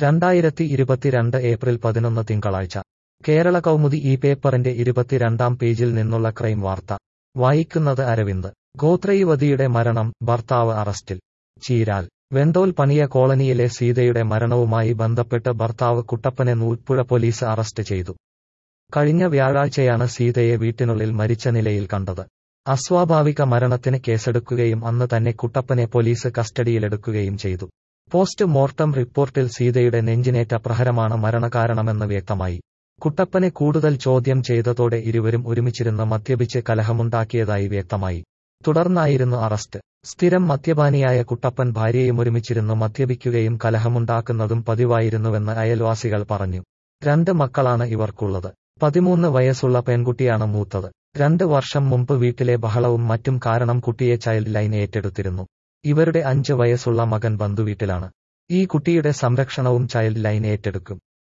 രണ്ടായിരത്തി ഇരുപത്തിരണ്ട് ഏപ്രിൽ പതിനൊന്ന് തിങ്കളാഴ്ച കേരള കൗമുദി ഈ പേപ്പറിന്റെ ഇരുപത്തിരണ്ടാം പേജിൽ നിന്നുള്ള ക്രൈം വാർത്ത വായിക്കുന്നത് അരവിന്ദ് ഗോത്രയുവതിയുടെ മരണം ഭർത്താവ് അറസ്റ്റിൽ ചീരാൽ വെന്തോൽ പണിയ കോളനിയിലെ സീതയുടെ മരണവുമായി ബന്ധപ്പെട്ട് ഭർത്താവ് കുട്ടപ്പനെ നൂൽപ്പുഴ പോലീസ് അറസ്റ്റ് ചെയ്തു കഴിഞ്ഞ വ്യാഴാഴ്ചയാണ് സീതയെ വീട്ടിനുള്ളിൽ മരിച്ച നിലയിൽ കണ്ടത് അസ്വാഭാവിക മരണത്തിന് കേസെടുക്കുകയും അന്ന് തന്നെ കുട്ടപ്പനെ പോലീസ് കസ്റ്റഡിയിലെടുക്കുകയും ചെയ്തു പോസ്റ്റ് മോർട്ടം റിപ്പോർട്ടിൽ സീതയുടെ നെഞ്ചിനേറ്റ പ്രഹരമാണ് മരണകാരണമെന്ന് വ്യക്തമായി കുട്ടപ്പനെ കൂടുതൽ ചോദ്യം ചെയ്തതോടെ ഇരുവരും ഒരുമിച്ചിരുന്ന് മദ്യപിച്ച് കലഹമുണ്ടാക്കിയതായി വ്യക്തമായി തുടർന്നായിരുന്നു അറസ്റ്റ് സ്ഥിരം മദ്യപാനിയായ കുട്ടപ്പൻ ഭാര്യയും ഒരുമിച്ചിരുന്ന് മദ്യപിക്കുകയും കലഹമുണ്ടാക്കുന്നതും പതിവായിരുന്നുവെന്ന് അയൽവാസികൾ പറഞ്ഞു രണ്ട് മക്കളാണ് ഇവർക്കുള്ളത് പതിമൂന്ന് വയസ്സുള്ള പെൺകുട്ടിയാണ് മൂത്തത് രണ്ട് വർഷം മുമ്പ് വീട്ടിലെ ബഹളവും മറ്റും കാരണം കുട്ടിയെ ചൈൽഡ് ലൈൻ ഏറ്റെടുത്തിരുന്നു ഇവരുടെ അഞ്ച് വയസ്സുള്ള മകൻ ബന്ധുവീട്ടിലാണ് ഈ കുട്ടിയുടെ സംരക്ഷണവും ചൈൽഡ് ലൈൻ ഏറ്റെടുക്കും